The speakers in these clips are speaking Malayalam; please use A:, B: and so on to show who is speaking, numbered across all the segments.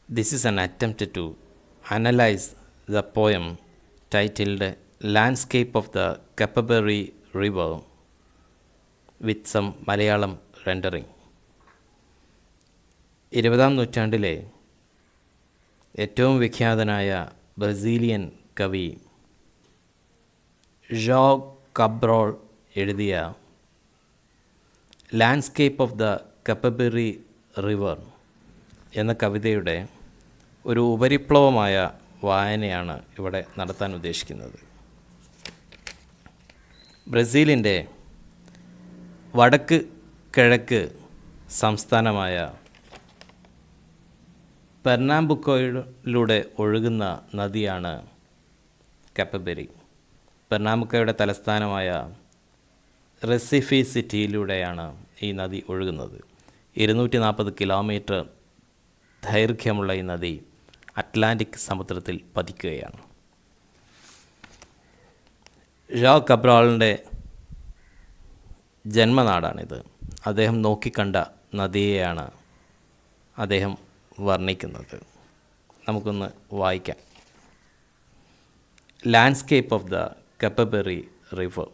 A: This is an attempt to analyze the poem titled Landscape of the Capabari River with some Malayalam rendering. ഇരുപതാം നൂറ്റാണ്ടിലെ ഏറ്റവും വിഖ്യാതനായ ബ്രസീലിയൻ കവി ജോ കബ്രോൾ എഴുതിയ landscape of the Capibaribe river എന്ന കവിതയുടെ ഒരു ഉപരിപ്ലവമായ വായനയാണ് ഇവിടെ നടത്താൻ ഉദ്ദേശിക്കുന്നത് ബ്രസീലിൻ്റെ വടക്ക് കിഴക്ക് സംസ്ഥാനമായ പെർണാമ്പുക്കോയിലൂടെ ഒഴുകുന്ന നദിയാണ് കപ്പബെരി പെർണാമ്പുക്കോയുടെ തലസ്ഥാനമായ റെസിഫി സിറ്റിയിലൂടെയാണ് ഈ നദി ഒഴുകുന്നത് ഇരുന്നൂറ്റി നാൽപ്പത് കിലോമീറ്റർ ദൈർഘ്യമുള്ള ഈ നദി അറ്റ്ലാന്റിക് സമുദ്രത്തിൽ പതിക്കുകയാണ് ഷാ കബ്രാളിൻ്റെ ജന്മനാടാണിത് അദ്ദേഹം നോക്കിക്കണ്ട നദിയെയാണ് അദ്ദേഹം വർണ്ണിക്കുന്നത് നമുക്കൊന്ന് വായിക്കാം landscape of the Capibaribe river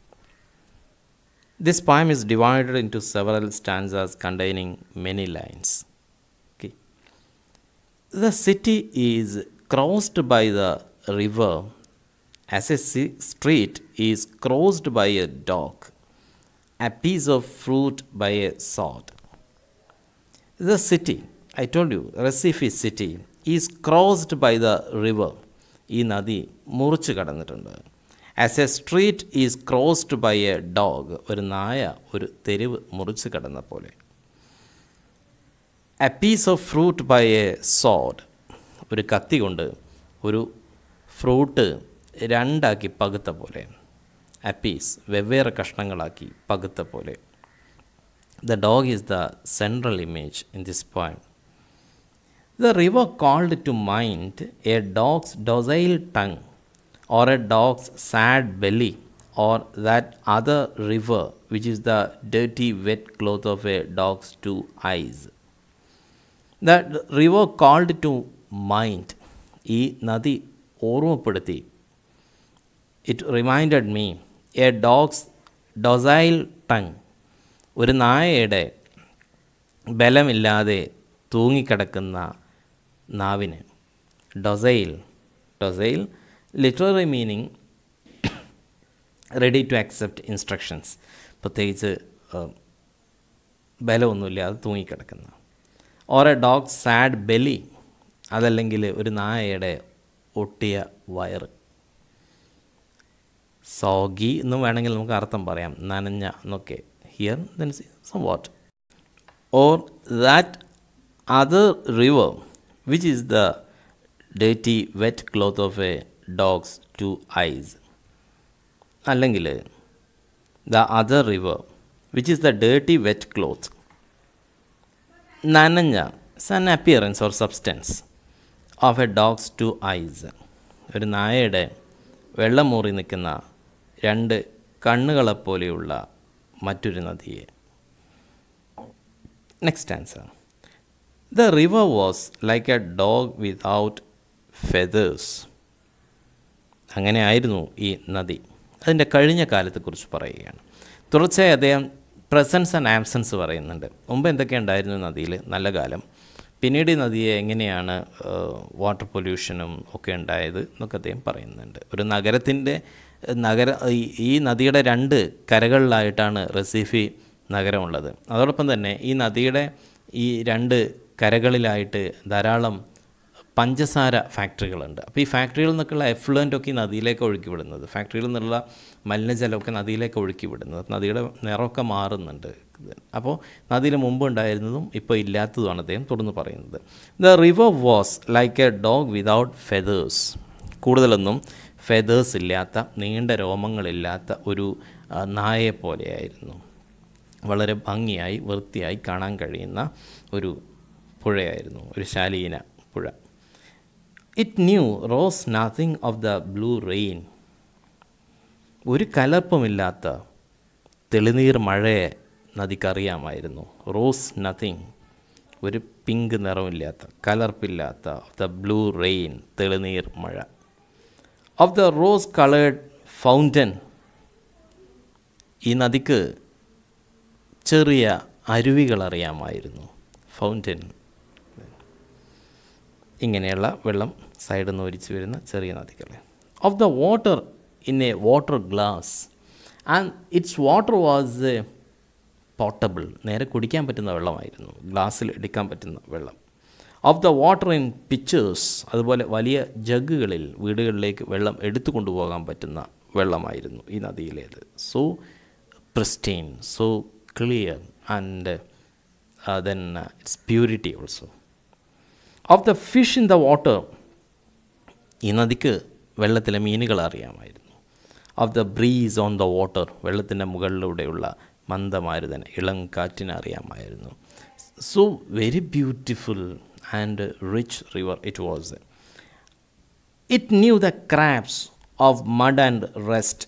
A: This poem is divided into several stanzas containing many lines. Okay. The city is crossed by the river as a si- street is crossed by a dog, a piece of fruit by a sword. The city, I told you, Recife city, is crossed by the river. ഈ നദി മുറിച്ച് കടന്നിട്ടുണ്ട് as a street is crossed by a dog ഒരു നായ ഒരു തെരുവ് മുറിച്ച് കടന്ന പോലെ a piece of fruit by a sword ഒരു കത്തി കൊണ്ട് ഒരു ഫ്രൂട്ട് രണ്ടാക്കി പകുത്ത പോലെ എ പീസ് വെവ്വേറെ കഷ്ണങ്ങളാക്കി പകുത്ത പോലെ the dog is the central image in this point The river called to mind a dog's docile tongue, or a dog's sad belly, or that other river which is the dirty wet cloth of a dog's two eyes. The river called to mind ഈ നദി ഓർമ്മപ്പെടുത്തി it reminded me a dog's docile tongue ഒരു നായയുടെ ബലമില്ലാതെ തൂങ്ങിക്കിടക്കുന്ന നാവിന് docile docile literary meaning ready to accept instructions പ്രത്യേകിച്ച് ബലമൊന്നുമില്ല അത് തൂങ്ങിക്കിടക്കുന്ന or a dog sad belly അതല്ലെങ്കിൽ ഒരു നായയുടെ ഒട്ടിയ വയറ് സോഗി എന്നും വേണമെങ്കിൽ നമുക്ക് അർത്ഥം പറയാം നനഞ്ഞ എന്നൊക്കെ here then somewhat or that other river which is the dirty wet cloth of a dog's two eyes അല്ലെങ്കിൽ the other river which is the dirty wet cloth നനഞ്ഞ sun appearance or substance of a dog's two eyes ഒരു നായയുടെ വെള്ളം മൂറി നിൽക്കുന്ന രണ്ട് കണ്ണുകളെപ്പോലെയുള്ള മറ്റൊരു നദിയെ next answer the river was like a dog without feathers അങ്ങനെ ആയിരുന്നു ഈ നദി അതിൻ്റെ കഴിഞ്ഞ കാലത്തെക്കുറിച്ച് പറയുകയാണ് തുടർച്ചയായി അദ്ദേഹം പ്രസൻസ് ആൻഡ് ആബ്സൻസ് പറയുന്നുണ്ട് മുമ്പ് എന്തൊക്കെ ഉണ്ടായിരുന്നു നദിയിൽ നല്ല കാലം പിന്നീട് ഈ നദിയെ എങ്ങനെയാണ് വാട്ടർ പൊല്യൂഷനും ഒക്കെ ഉണ്ടായത് എന്നൊക്കെ അദ്ദേഹം പറയുന്നുണ്ട് ഒരു നഗരത്തിൻ്റെ നഗര ഈ നദിയുടെ രണ്ട് കരകളിലായിട്ടാണ് റസീഫി നഗരമുള്ളത് അതോടൊപ്പം തന്നെ ഈ നദിയുടെ ഈ രണ്ട് കരകളിലായിട്ട് ധാരാളം പഞ്ചസാര ഫാക്ടറികളുണ്ട് അപ്പോൾ ഈ ഫാക്ടറികളിൽ നിന്നൊക്കെയുള്ള എഫ്ലുവൻ്റ് ഒക്കെ ഈ നദിയിലേക്ക് ഒഴുക്കി വിടുന്നത് ഫാക്ടറികളിൽ നിന്നുള്ള മലിനജലമൊക്കെ നദിയിലേക്ക് ഒഴുക്കി വിടുന്നത് നദിയുടെ നിറമൊക്കെ മാറുന്നുണ്ട് അപ്പോൾ നദിയിൽ മുമ്പ് ഉണ്ടായിരുന്നതും ഇപ്പോൾ ഇല്ലാത്തതുമാണ് അദ്ദേഹം തുടർന്ന് പറയുന്നത് the river was like a dog without feathers കൂടുതലൊന്നും ഫെതേഴ്സ് ഇല്ലാത്ത നീണ്ട രോമങ്ങളില്ലാത്ത ഒരു നായയെ പോലെയായിരുന്നു വളരെ ഭംഗിയായി വൃത്തിയായി കാണാൻ കഴിയുന്ന ഒരു പുഴയായിരുന്നു ഒരു ശാലീന പുഴ it knew rose nothing of the blue rain ഒരു കലർപ്പമില്ലാത്ത തെളിനീർ മഴയെ നദിക്കറിയാമായിരുന്നു റോസ് നത്തിങ് ഒരു പിങ്ക് നിറമില്ലാത്ത കലർപ്പില്ലാത്ത ദ ബ്ലൂ റെയിൻ തെളിനീർ മഴ of the rose coloured fountain ഈ നദിക്ക് ചെറിയ അരുവികൾ അറിയാമായിരുന്നു ഫൗണ്ടൻ ഇങ്ങനെയുള്ള വെള്ളം സൈഡിൽ നിന്ന് ഒലിച്ചു വരുന്ന ചെറിയ നദികൾ of the water in a water glass and its water was portable നേരെ കുടിക്കാൻ പറ്റുന്ന വെള്ളമായിരുന്നു ഗ്ലാസ്സിൽ എടുക്കാൻ പറ്റുന്ന വെള്ളം of the water in pitchers അതുപോലെ വലിയ ജഗ്ഗുകളിൽ വീടുകളിലേക്ക് വെള്ളം എടുത്തു കൊണ്ടുപോകാൻ പറ്റുന്ന വെള്ളമായിരുന്നു ഈ നദിയിലേത് so pristine so clear and then its purity also of the fish in the water ഈ നദിക്ക് വെള്ളത്തിലെ മീനുകൾ അറിയാമായിരുന്നു of the breeze on the water വെള്ളത്തിൻ്റെ മുകളിലൂടെയുള്ള മന്ദമാരുതൻ ഇളം കാറ്റിനെ അറിയാമായിരുന്നു so very beautiful and rich river it was it knew the crabs of mud and rest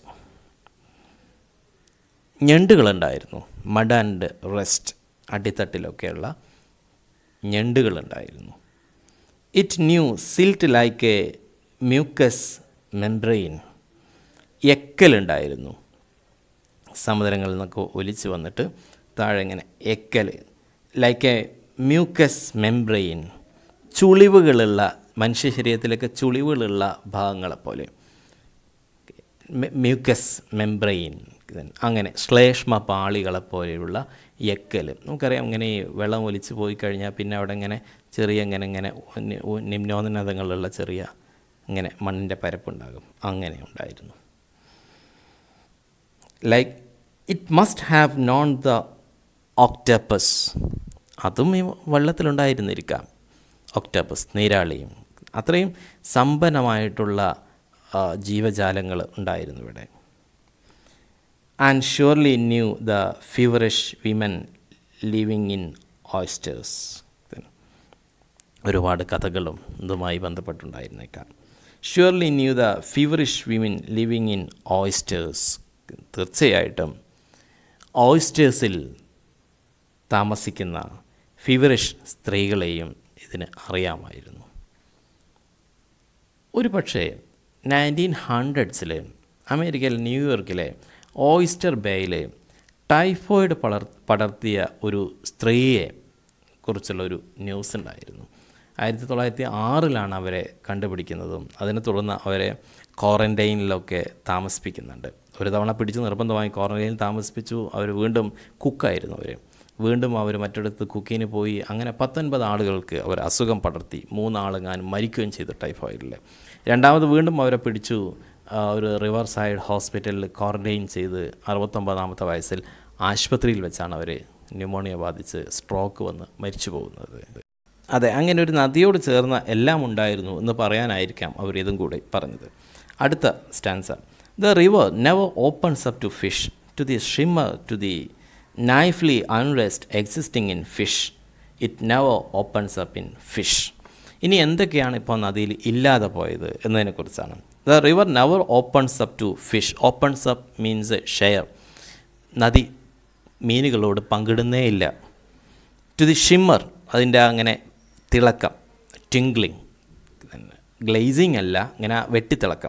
A: ഞണ്ടുകളുണ്ടായിരുന്നു മഡ് ആൻഡ് റെസ്റ്റ് അടിത്തട്ടിലൊക്കെയുള്ള ഞണ്ടുകളുണ്ടായിരുന്നു it knew silt like a mucous membrane എക്കലുണ്ടായിരുന്നു സമുദ്രങ്ങളിൽ നിന്നൊക്കെ ഒലിച്ച് വന്നിട്ട് താഴെ ഇങ്ങനെ എക്കൽ ലൈക്ക് എ മ്യൂക്കസ് മെംബ്രെയിൻ ചുളിവുകളുള്ള മനുഷ്യ ശരീരത്തിലൊക്കെ ചുളിവുകളുള്ള ഭാഗങ്ങളെപ്പോലെ മ്യൂക്കസ് മെംബ്രെയിൻ അങ്ങനെ ശ്ലേഷ്മ പാളികളെപ്പോലെയുള്ള എക്കൽ നമുക്കറിയാം ഇങ്ങനെ ഈ വെള്ളം ഒലിച്ച് പോയി കഴിഞ്ഞാൽ പിന്നെ അവിടെ ഇങ്ങനെ ചെറിയ ഇങ്ങനെ ഇങ്ങനെ നിമ്നോന്നതങ്ങളുള്ള ചെറിയ ഇങ്ങനെ മണ്ണിൻ്റെ പരപ്പുണ്ടാകും അങ്ങനെ ഉണ്ടായിരുന്നു like it must have known the octopus അതും ഈ വെള്ളത്തിലുണ്ടായിരുന്നിരിക്കാം ഒക്ടപ്പസ് നീരാളിയും അത്രയും സമ്പന്നമായിട്ടുള്ള ജീവജാലങ്ങൾ ഉണ്ടായിരുന്നു ഇവിടെ and surely knew the feverish women living in oysters ഒരുപാട് കഥകളും ഇതുമായി ബന്ധപ്പെട്ടുണ്ടായിരുന്നേക്കാം surely knew the feverish women living in oysters തീർച്ചയായിട്ടും ഓയിസ്റ്റേഴ്സിൽ താമസിക്കുന്ന ഫീവറിഷ് സ്ത്രീകളെയും ഇതിന് അറിയാമായിരുന്നു ഒരു പക്ഷേ നയൻറ്റീൻ ഹൺഡ്രഡ്സിൽ അമേരിക്കയിൽ ന്യൂയോർക്കിലെ ഓയിസ്റ്റർ ബേയിൽ ടൈഫോയിഡ് പടർ പടർത്തിയ ഒരു സ്ത്രീയെ കുറിച്ചുള്ള ഒരു ന്യൂസ് ഉണ്ടായിരുന്നു ആയിരത്തി തൊള്ളായിരത്തി ആറിലാണ് അവരെ കണ്ടുപിടിക്കുന്നതും അതിനെ തുടർന്ന് അവരെ ക്വാറൻറ്റൈനിലൊക്കെ താമസിപ്പിക്കുന്നുണ്ട് ഒരു തവണ പിടിച്ച് നിർബന്ധമായി ക്വാറൻറ്റൈനിൽ താമസിപ്പിച്ചു അവർ വീണ്ടും കുക്കായിരുന്നു അവർ വീണ്ടും അവർ മറ്റിടത്ത് കുക്കിന് പോയി അങ്ങനെ പത്തൊൻപത് ആളുകൾക്ക് അവർ അസുഖം പടർത്തി മൂന്നാളെങ്ങാനും മരിക്കുകയും ചെയ്തു ടൈഫോയിഡിൽ രണ്ടാമത് വീണ്ടും അവരെ പിടിച്ചു ഒരു റിവർ സൈഡ് ഹോസ്പിറ്റലിൽ ക്വാറൻറ്റൈൻ ചെയ്ത് അറുപത്തൊമ്പതാമത്തെ വയസ്സിൽ ആശുപത്രിയിൽ വെച്ചാണ് അവർ ന്യൂമോണിയ ബാധിച്ച് സ്ട്രോക്ക് വന്ന് മരിച്ചു പോകുന്നത് അതെ അങ്ങനെ ഒരു നദിയോട് ചേർന്ന എല്ലാം ഉണ്ടായിരുന്നു എന്ന് പറയാനായിരിക്കാം അവർ ഇതും കൂടി പറഞ്ഞത് അടുത്ത stanza the river never opens up to fish to the shimmer to the knifely unrest existing in fish it never opens up in fish ഇനി എന്തൊക്കെയാണ് ഇപ്പോൾ നദിയിൽ ഇല്ലാതെ പോയത് എന്നതിനെക്കുറിച്ചാണ് the river never opens up to fish opens up means share നദി മീനുകളോട് പങ്കിടുന്നേ ഇല്ല ടു ദി ഷിമ്മർ അതിൻ്റെ അങ്ങനെ തിളക്കം ടിംഗ്ലിങ് ഗ്ലേസിങ് അല്ല ഇങ്ങനെ വെട്ടിത്തിളക്കം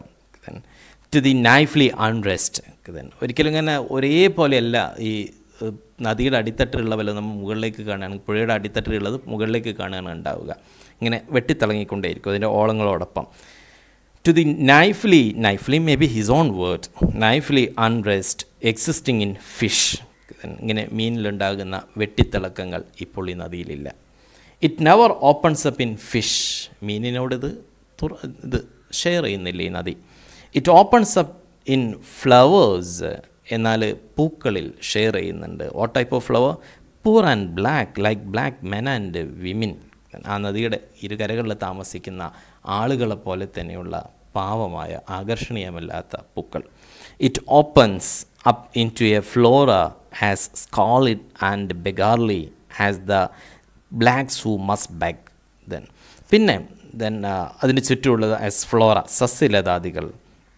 A: ടു ദി നൈഫ്ലി അൺറെസ്റ്റ് ഒരിക്കലും ഇങ്ങനെ ഒരേപോലെയല്ല ഈ നദിയുടെ അടിത്തട്ടിലുള്ള വല്ല നമ്മൾ മുകളിലേക്ക് കാണുകയാണെങ്കിൽ പുഴയുടെ അടിത്തട്ടിലുള്ളത് മുകളിലേക്ക് കാണുകയാണ് ഉണ്ടാവുക ഇങ്ങനെ വെട്ടിത്തിളങ്ങിക്കൊണ്ടേയിരിക്കും അതിൻ്റെ ഓളങ്ങളോടൊപ്പം to the knifely knifely may be his own word knifely unrest existing in fish ഇങ്ങനെ മീനിലുണ്ടാകുന്ന വെട്ടിത്തിളക്കങ്ങൾ ഇപ്പോൾ ഈ നദിയിലില്ല it never opens up in fish മീനിനോട് ഇത് തുറ ഇത് ഷെയർ ചെയ്യുന്നില്ല ഈ നദി it opens up in flowers എന്നാൽ പൂക്കളിൽ ഷെയർ ചെയ്യുന്നുണ്ട് what type of flower poor and black like black men and women ആ നദിയുടെ ഇരുകരകളിൽ താമസിക്കുന്ന ആളുകളെ പോലെ തന്നെയുള്ള പാവമായ ആകർഷണീയമല്ലാത്ത പൂക്കൾ it opens up into a flora as squalid and beggarly as the blacks who must back then പിന്നെ ദെൻ അതിന് ചുറ്റുമുള്ളത് ആസ് ഫ്ലോറ സസ്യലതാദികൾ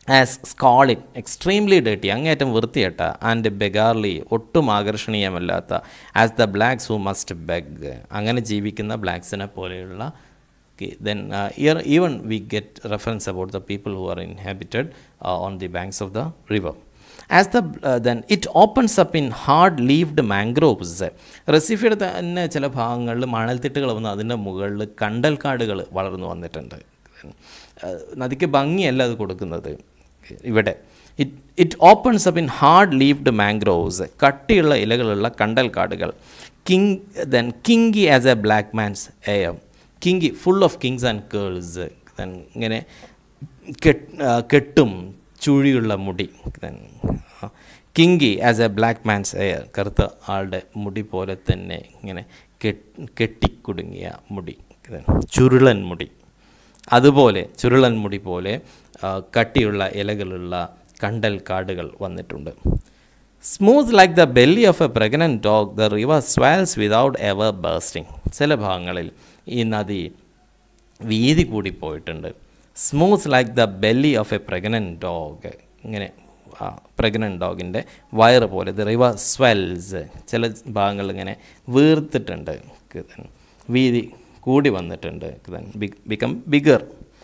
A: ആസ് സ്കോളിൻ എക്സ്ട്രീംലി ഡേട്ടി അങ്ങേറ്റം വൃത്തിയട്ട ആൻഡ് ബെഗാർലി ഒട്ടും ആകർഷണീയമല്ലാത്ത as the blacks who must beg അങ്ങനെ ജീവിക്കുന്ന ബ്ലാക്സിനെ പോലെയുള്ള then here even we get reference about the people who are inhabited on the banks of the river as the then it opens up in hard leaved mangroves റെസിഫിയുടെ തന്നെ ചില ഭാഗങ്ങളിൽ മണൽത്തിട്ടുകൾ വന്ന് അതിൻ്റെ മുകളിൽ കണ്ടൽക്കാടുകൾ വളർന്നു വന്നിട്ടുണ്ട് ഏഹ് നദിക്ക് ഭംഗിയല്ല അത് കൊടുക്കുന്നത് ഇവിടെ it it opens up in hard leaved mangroves കട്ടിയുള്ള ഇലകളുള്ള കണ്ടൽക്കാടുകൾ king then kinky as a black man's hair kinky full of kinks and curls then ഇങ്ങനെ കെട്ട് ആ, കെട്ടും ചുഴിയുള്ള മുടി then kinky as a black man's hair കറുത്ത ആളുടെ മുടി പോലെ തന്നെ ഇങ്ങനെ കെട്ട് കെട്ടിക്കുടുങ്ങിയ മുടി then ചുരുളൻ മുടി അതുപോലെ ചുരുളൻ മുടി പോലെ ആ, കട്ടിയുള്ള ഇലകളുള്ള കണ്ടൽ കാടുകൾ വന്നിട്ടുണ്ട് smooth like the belly of a pregnant dog the river swells without ever bursting ചില ഭാഗങ്ങളിൽ ഈ നദി വീതി കൂടി പോയിട്ടുണ്ട് smooth like the belly of a pregnant dog ഇങ്ങനെ പ്രഗ്നൻറ്റ് ഡോഗിൻ്റെ വയറ് പോലെ ദ റിവർ സ്വെൽസ് ചില ഭാഗങ്ങളിൽ ഇങ്ങനെ വീർത്തിട്ടുണ്ട് വീതി കൂടി വന്നിട്ടുണ്ട് become bigger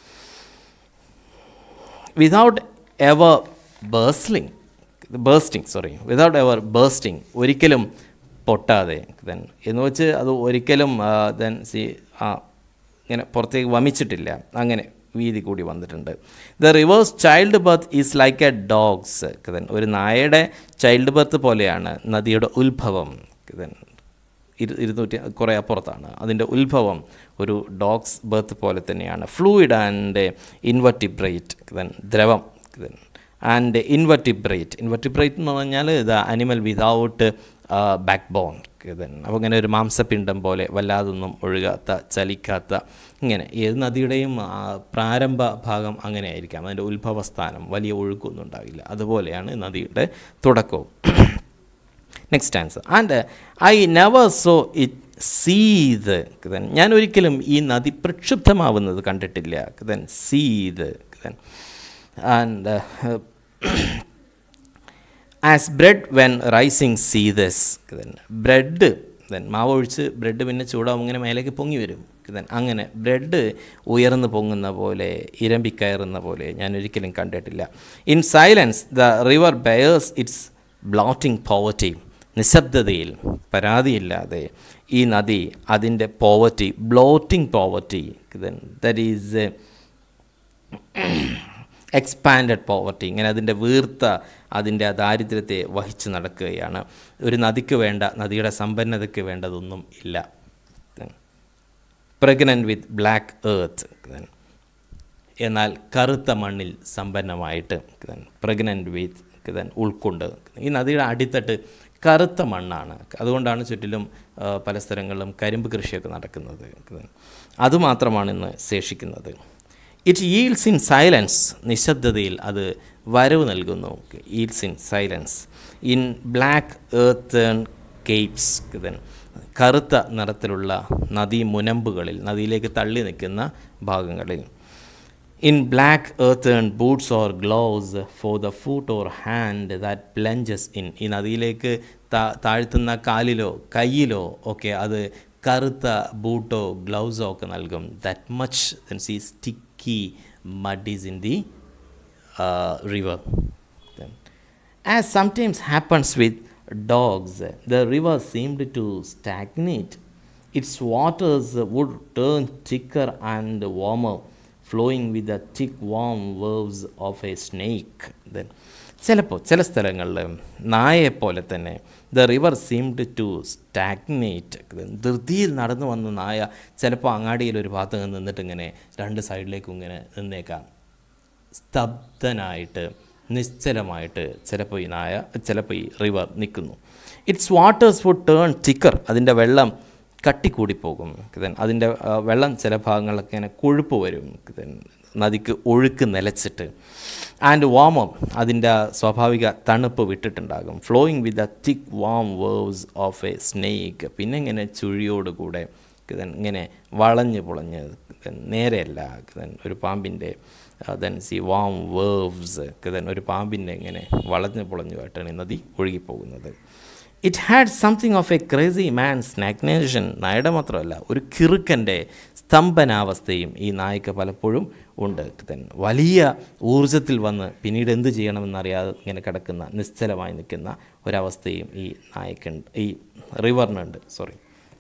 A: without ever bursting bursting sorry without ever bursting ഒരിക്കലും പൊട്ടാതെ ദെൻ എന്ന് വെച്ച് അത് ഒരിക്കലും ദെൻ സി ആ ഇങ്ങനെ പുറത്തേക്ക് വമിച്ചിട്ടില്ല അങ്ങനെ വീതി കൂടി വന്നിട്ടുണ്ട് the river's childbirth is like a dog's then ഒരു നായയുടെ ചൈൽഡ് ബർത്ത് പോലെയാണ് നദിയുടെ ഉത്ഭവം ദെൻ ഇരു ഇരുന്നൂറ്റി കുറേ അപ്പുറത്താണ് അതിൻ്റെ ഉത്ഭവം ഒരു ഡോഗ്സ് ബർത്ത് പോലെ തന്നെയാണ് ഫ്ലൂയിഡ് ആൻഡ് ഇൻവെർട്ടിബ്രേറ്റ് ദെൻ ദ്രവം ദെൻ ആൻഡ് ഇൻവെർട്ടിബ്രേറ്റ് ഇൻവെർട്ടിബ്രേറ്റ് എന്ന് പറഞ്ഞാൽ ഇത് animal without backbone then അപ്പോൾ ഇങ്ങനെ ഒരു മാംസപിണ്ഡം പോലെ വല്ലാതൊന്നും ഒഴുകാത്ത ചലിക്കാത്ത ഇങ്ങനെ ഏത് നദിയുടെയും ആ, പ്രാരംഭ ഭാഗം അങ്ങനെ ആയിരിക്കാം അതിൻ്റെ ഉത്ഭവസ്ഥാനം വലിയ ഒഴുക്കൊന്നും ഉണ്ടാവില്ല അതുപോലെയാണ് നദിയുടെ തുടക്കവും next answer and I never saw it seethe then ഞാൻ ഒരിക്കലും ഈ നദി പ്രക്ഷുബ്ധമാവുന്നത് കണ്ടിട്ടില്ല then seethe then and as bread when rising seethes then bread then മാവ് ഒഴിച്ച് ബ്രെഡ് പിന്നെ ചൂടാവും ഇങ്ങനെ മേലേക്ക് പൊങ്ങി വരും ദെൻ അങ്ങനെ ബ്രെഡ് ഉയർന്നു പൊങ്ങുന്ന പോലെ ഇരമ്പിക്കയറുന്ന പോലെ ഞാൻ ഒരിക്കലും കണ്ടിട്ടില്ല in silence the river bears its bloating poverty നിശബ്ദതയിൽ പരാതിയില്ലാതെ ഈ നദി അതിൻ്റെ poverty bloating poverty then that is expanded poverty ഇങ്ങനെ അതിൻ്റെ വീർത്ത അതിൻ്റെ ആ ദാരിദ്ര്യത്തെ വഹിച്ച് നടക്കുകയാണ് ഒരു നദിക്ക് വേണ്ട നദിയുടെ സമ്പന്നതയ്ക്ക് വേണ്ടതൊന്നും ഇല്ല പ്രഗ്നൻറ്റ് വിത്ത് ബ്ലാക്ക് ഏർത്ത് എന്നാൽ കറുത്ത മണ്ണിൽ സമ്പന്നമായിട്ട് പ്രഗ്നൻറ്റ് വിത്ത് ദെൻ ഉൾക്കൊണ്ട് ഈ നദിയുടെ അടിത്തട്ട് കറുത്ത മണ്ണാണ് അതുകൊണ്ടാണ് ചുറ്റിലും ആ, പല സ്ഥലങ്ങളിലും കരിമ്പ് കൃഷിയൊക്കെ നടക്കുന്നത് അതുമാത്രമാണ് ഇന്ന് ശേഷിക്കുന്നത് ഇറ്റ് ഈൽസ് ഇൻ സൈലൻസ് നിശബ്ദതയിൽ അത് വരവ് നൽകുന്നു yields in silence in black earthen capes then കറുത്ത നിറത്തിലുള്ള നദീ മുനമ്പുകളിൽ നദിയിലേക്ക് തള്ളി നിൽക്കുന്ന ഭാഗങ്ങളിൽ in black earthen boots or gloves for the foot or hand that plunges in ഈ നദിയിലേക്ക് താ താഴ്ത്തുന്ന കാലിലോ കയ്യിലോ ഒക്കെ അത് കറുത്ത ബൂട്ടോ ഗ്ലൗസോ ഒക്കെ നൽകും that much denser sticky mud is in the river As sometimes happens with dogs, the river seemed to stagnate. Its waters would turn thicker and warmer, flowing with the thick, warm waves of a snake. Then, ചിലപ്പോൾ ചില സ്ഥലങ്ങളിൽ നായയെപ്പോലെ തന്നെ the river seemed to stagnate ധൃതിയിൽ നടന്നു വന്ന നായ ചിലപ്പോൾ അങ്ങാടിയിൽ ഒരു ഭാഗത്ത് നിന്നിട്ട് ഇങ്ങനെ രണ്ട് സൈഡിലേക്കും ഇങ്ങനെ നിന്നേക്കാം സ്തബ്ധനായിട്ട് നിശ്ചലമായിട്ട് ചിലപ്പോൾ ഈ നായ ചിലപ്പോൾ ഈ റിവർ നിൽക്കുന്നു its waters would turn thicker അതിൻ്റെ വെള്ളം കട്ടിക്കൂടിപ്പോകും then അതിൻ്റെ ആ, വെള്ളം ചില ഭാഗങ്ങളിലൊക്കെ ഇങ്ങനെ കൊഴുപ്പ് വരും then നദിക്ക് ഒഴുക്ക് നിലച്ചിട്ട് ആൻഡ് വാമം അതിൻ്റെ ആ സ്വാഭാവിക തണുപ്പ് വിട്ടിട്ടുണ്ടാകും flowing with the thick warm waves of a snake പിന്നെ ഇങ്ങനെ ചുഴിയോടുകൂടെ then ഇങ്ങനെ വളഞ്ഞ് പൊളഞ്ഞ് then നേരെയല്ല then ഒരു പാമ്പിൻ്റെ then see warm waves then ഒരു പാമ്പിൻ്റെ ഇങ്ങനെ വളഞ്ഞു പൊളഞ്ഞുമായിട്ടാണ് ഈ നദി ഒഴുകിപ്പോകുന്നത് it had something of a crazy man stagnation നായയുടെ മാത്രമല്ല ഒരു കിറുക്കൻ്റെ സ്തംഭനാവസ്ഥയും ഈ നായ്ക്ക് പലപ്പോഴും ഉണ്ട് ദെൻ വലിയ ഊർജത്തിൽ വന്ന് പിന്നീട് എന്ത് ചെയ്യണമെന്നറിയാതെ ഇങ്ങനെ കിടക്കുന്ന നിശ്ചലമായി നിൽക്കുന്ന ഒരവസ്ഥയും ഈ നായ്ക്കുണ്ട് ഈ റിവറിനുണ്ട് sorry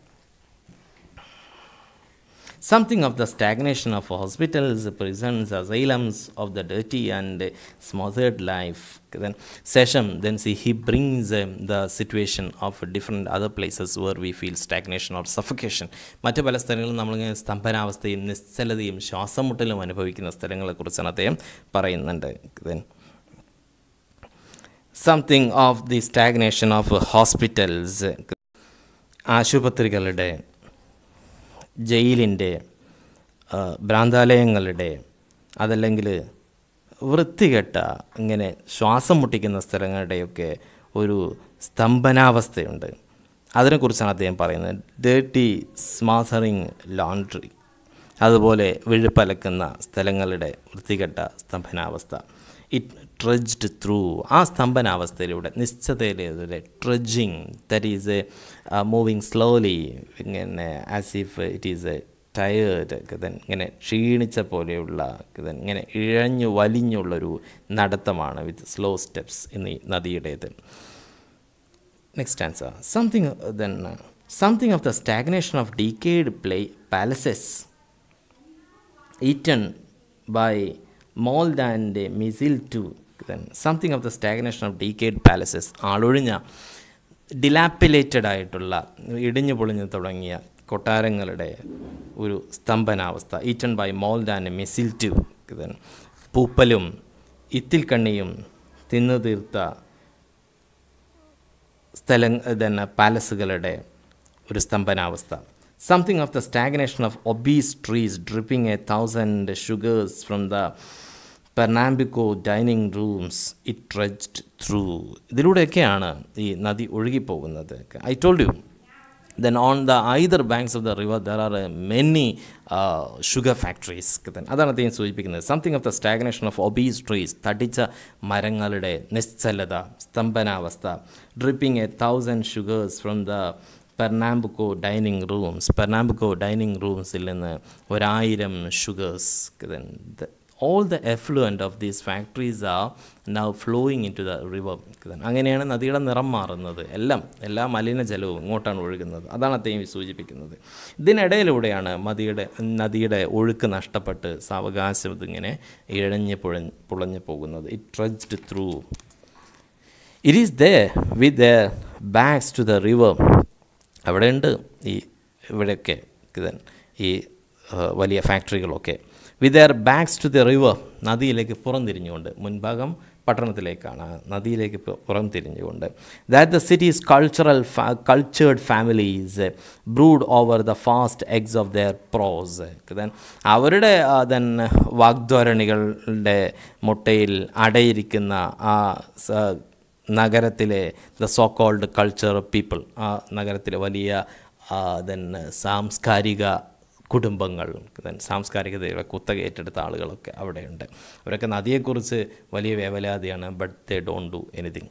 A: something of the stagnation of hospitals, prisons, asylums, of the dirty and smothered life. Then Session, then see, he brings um, the situation of different other places where we feel stagnation or suffocation. മറ്റ് പല സ്ഥലങ്ങളിലും നമ്മളിങ്ങനെ സ്തംഭനാവസ്ഥയും നിശ്ചലതയും ശ്വാസം മുട്ടലും അനുഭവിക്കുന്ന സ്ഥലങ്ങളെക്കുറിച്ചാണ് അദ്ദേഹം പറയുന്നുണ്ട് then something of the stagnation of hospitals ആശുപത്രികളുടെ ജയിലിൻ്റെ ഭ്രാന്താലയങ്ങളുടെ അതല്ലെങ്കിൽ വൃത്തികെട്ട ഇങ്ങനെ ശ്വാസം മുട്ടിക്കുന്ന സ്ഥലങ്ങളുടെയൊക്കെ ഒരു സ്തംഭനാവസ്ഥയുണ്ട് അതിനെക്കുറിച്ചാണ് അദ്ദേഹം പറയുന്നത് ഡേർട്ടി സ്മാസറിങ് ലോണ്ട്രി അതുപോലെ വിഴുപ്പലക്കുന്ന സ്ഥലങ്ങളുടെ വൃത്തികെട്ട സ്തംഭനാവസ്ഥ ഇറ്റ് ട്രജ്ഡ് ത്രൂ ആ സ്തംഭനാവസ്ഥയിലൂടെ നിശ്ചതയിലൂടെ trudging that is a moving slowly ഇങ്ങനെ as if it is a tired ഇങ്ങനെ ക്ഷീണിച്ച പോലെയുള്ള ഇങ്ങനെ ഇഴഞ്ഞു വലിഞ്ഞുള്ളൊരു നടത്തമാണ് വിത്ത് സ്ലോ സ്റ്റെപ്സ് എന്നീ നദിയുടേത് next answer something then something of the stagnation of decayed play palaces eaten by mould and mistletoe then something of the stagnation of decayed palaces ആളൊഴിഞ്ഞ ഡിലാപ്പിലേറ്റഡ് ആയിട്ടുള്ള ഇടിഞ്ഞു പൊളിഞ്ഞു തുടങ്ങിയ കൊട്ടാരങ്ങളുടെ ഒരു സ്തംഭനാവസ്ഥ eaten by mould and mistletoe then പൂപ്പലും ഇത്തിൽ കണ്ണിയും തിന്നു തീർത്ത സ്ഥല തന്നെ പാലസുകളുടെ ഒരു സ്തംഭനാവസ്ഥ something of the stagnation of obese trees dripping a thousand sugars from the പെർനാംബിക്കോ dining rooms it trudged through ഇതിലൂടെയൊക്കെയാണ് ഈ നദി ഒഴുകിപ്പോകുന്നത് I told you then on the either banks of the river there are uh, many uh, sugar factories അതാണ് അദ്ദേഹം സൂചിപ്പിക്കുന്നത് something of the stagnation of obese trees തടിച്ച മരങ്ങളുടെ നിശ്ചലത സ്തംഭനാവസ്ഥ dripping a thousand sugars from the Pernambuco dining rooms Pernambuco dining റൂംസിൽ നിന്ന് ഒരായിരം sugars all the effluent of these factories are now flowing into the river അങ്ങനെയാണ് നദിയുടെ നിറം മാറുന്നത് എല്ലാം എല്ലാ മലിനജലവും ഇങ്ങോട്ടാണ് ഒഴുകുന്നത് അതാണ് അദ്ദേഹം സൂചിപ്പിക്കുന്നത് ഇതിനിടയിലൂടെയാണ് നദിയുടെ നദിയുടെ ഒഴുക്ക് നഷ്ടപ്പെട്ട് സാവകാശം ഇതിങ്ങനെ ഇഴഞ്ഞ് പുഴഞ്ഞ് പുളഞ്ഞു പോകുന്നത് it trudged through it is the with the backs to the river അവിടെയുണ്ട് ഈ ഇവിടെയൊക്കെ ഇതൻ ഈ വലിയ ഫാക്ടറികളൊക്കെ with their backs to the river നദിയിലേക്ക് പുറംതിരിഞ്ഞുകൊണ്ട് മുൻഭാഗം പട്ടണത്തിലേക്കാണ് നദിയിലേക്ക് പുറം തിരിഞ്ഞുകൊണ്ട് that the city's cultural cultured families brood over the fast eggs of their prose then അവരുടെ ദെൻ വാഗ്ധോരണികളുടെ മുട്ടയിൽ അടയിരിക്കുന്ന ആ നഗരത്തിലെ the so called culture people ആ നഗരത്തിലെ വലിയ ദെൻ സാംസ്കാരിക കുടുംബങ്ങൾ സാംസ്കാരികതയുടെ കുത്തക ഏറ്റെടുത്ത ആളുകളൊക്കെ അവിടെയുണ്ട് അവരൊക്കെ നദിയെക്കുറിച്ച് വലിയ വേവലാതിയാണ് but they don't do anything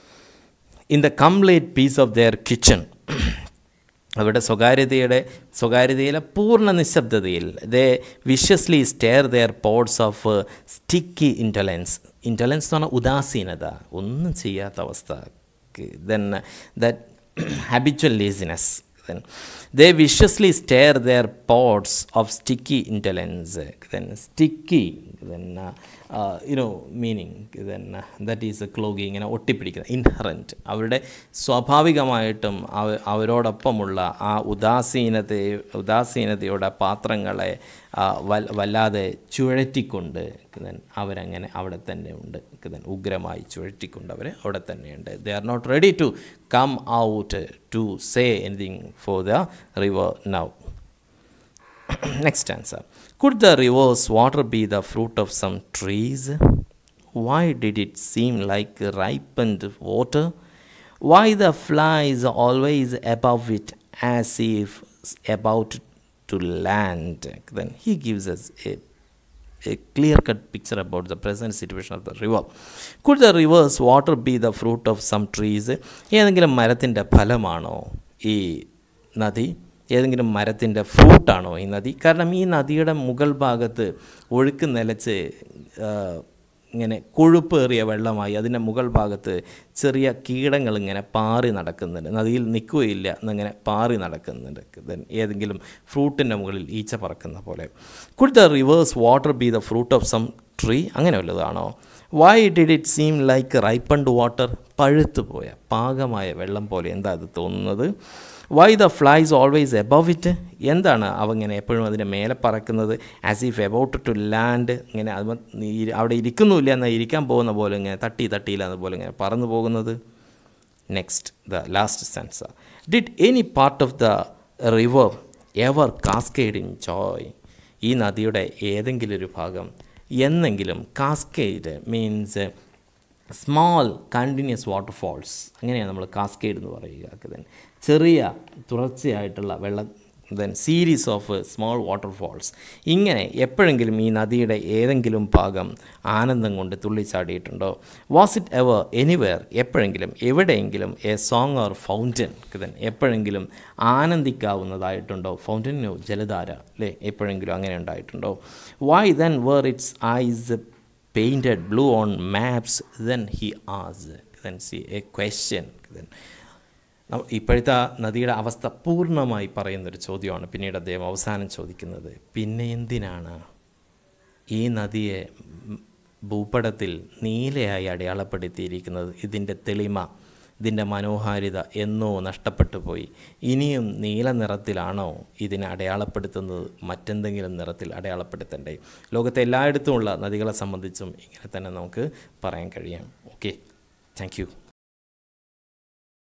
A: in the complete peace of their kitchen അവരുടെ സ്വകാര്യതയുടെ സ്വകാര്യതയിലെ പൂർണ്ണ നിശബ്ദതയിൽ they viciously stir their pots of sticky indolence indolence എന്ന് പറഞ്ഞാൽ ഉദാസീനത ഒന്നും ചെയ്യാത്ത അവസ്ഥ then that habitual laziness then they viciously stare their pots of sticky indolence then sticky then uh, uh, you know meaning then uh, that is a clogging ഇങ്ങനെ ഒട്ടിപ്പിടിക്കുന്ന ഇൻഹറൻറ്റ് അവരുടെ സ്വാഭാവികമായിട്ടും അവ അവരോടൊപ്പമുള്ള ആ ഉദാസീനത ഉദാസീനതയുടെ പാത്രങ്ങളെ വല്ലാതെ ചുഴറ്റിക്കൊണ്ട് അവരങ്ങനെ അവിടെ തന്നെ ഉണ്ട് ഉഗ്രമായി ചുഴറ്റിക്കൊണ്ട് അവർ അവിടെ തന്നെയുണ്ട് they are not ready to come out to say anything for the river now next answer could the river's water be the fruit of some trees why did it seem like ripened water why the flies always above it as if about to land then he gives us a a clear cut picture about the present situation of the river. Could the river's water be the fruit of some trees? ഏതെങ്കിലും മരത്തിൻ്റെ ഫലമാണോ ഈ നദി ഏതെങ്കിലും മരത്തിൻ്റെ ഫ്രൂട്ടാണോ ഈ നദി കാരണം ഈ നദിയുടെ മുകൾ ഭാഗത്ത് ഒഴുക്ക് നിലച്ച് ആ, ഇങ്ങനെ കൊഴുപ്പേറിയ വെള്ളമായി അതിൻ്റെ മുകൾ ഭാഗത്ത് ചെറിയ കീടങ്ങൾ ഇങ്ങനെ പാറി നടക്കുന്നുണ്ട് നദിയിൽ നിൽക്കുകയില്ല എന്നിങ്ങനെ പാറി നടക്കുന്നുണ്ട് Then ഏതെങ്കിലും ഫ്രൂട്ടിൻ്റെ മുകളിൽ ഈച്ച പറക്കുന്ന പോലെ could the river's water be the fruit of some tree അങ്ങനെ വല്ലതാണോ why did it seem like ripened water പഴുത്തു പോയ പാകമായ വെള്ളം പോലെ എന്താ അത് തോന്നുന്നത് why the flies always above it എന്താണ് അവ ഇങ്ങനെ എപ്പോഴും അതിൻ്റെ മേലെ പറക്കുന്നത് as if about to land ഇങ്ങനെ അത് അവിടെ ഇരിക്കുന്നുമില്ല എന്നാൽ ഇരിക്കാൻ പോകുന്ന പോലെ ഇങ്ങനെ തട്ടി തട്ടിയില്ല അതുപോലെ ഇങ്ങനെ പറന്നു പോകുന്നത് next the last sense did any part of the river ever cascade in joy ഈ നദിയുടെ ഏതെങ്കിലും ഒരു ഭാഗം എന്നെങ്കിലും cascade means small continuous waterfalls അങ്ങനെയാണ് നമ്മൾ കാസ്കേഡ് എന്ന് പറയുക then ചെറിയ തുടർച്ചയായിട്ടുള്ള വെള്ളം then series of small waterfalls ഇങ്ങനെ എപ്പോഴെങ്കിലും ഈ നദിയുടെ ഏതെങ്കിലും ഭാഗം ആനന്ദം കൊണ്ട് തുള്ളിച്ചാടിയിട്ടുണ്ടോ വാസ് ഇറ്റ് എവർ എനിവെയർ എപ്പോഴെങ്കിലും എവിടെയെങ്കിലും a song or fountain then എപ്പോഴെങ്കിലും ആനന്ദിക്കാവുന്നതായിട്ടുണ്ടോ ഫൗണ്ടനോ ജലധാര അല്ലേ എപ്പോഴെങ്കിലും അങ്ങനെ ഉണ്ടായിട്ടുണ്ടോ why then were its eyes painted blue on maps then he ആസ് then see a question then ന- ഇപ്പോഴത്തെ ആ നദിയുടെ അവസ്ഥ പൂർണ്ണമായി പറയുന്നൊരു ചോദ്യമാണ് പിന്നീട് അദ്ദേഹം അവസാനം ചോദിക്കുന്നത് പിന്നെ എന്തിനാണ് ഈ നദിയെ ഉം, ഭൂപടത്തിൽ നീലയായി അടയാളപ്പെടുത്തിയിരിക്കുന്നത് ഇതിൻ്റെ തെളിമ ഇതിൻ്റെ മനോഹാരിത എന്നോ നഷ്ടപ്പെട്ടു പോയി ഇനിയും നീല നിറത്തിലാണോ ഇതിനെ അടയാളപ്പെടുത്തുന്നത് മറ്റെന്തെങ്കിലും നിറത്തിൽ അടയാളപ്പെടുത്തണ്ടേ ലോകത്തെ എല്ലായിടത്തുമുള്ള നദികളെ സംബന്ധിച്ചും ഇങ്ങനെ തന്നെ നമുക്ക് പറയാൻ കഴിയാം ഓക്കെ താങ്ക് യു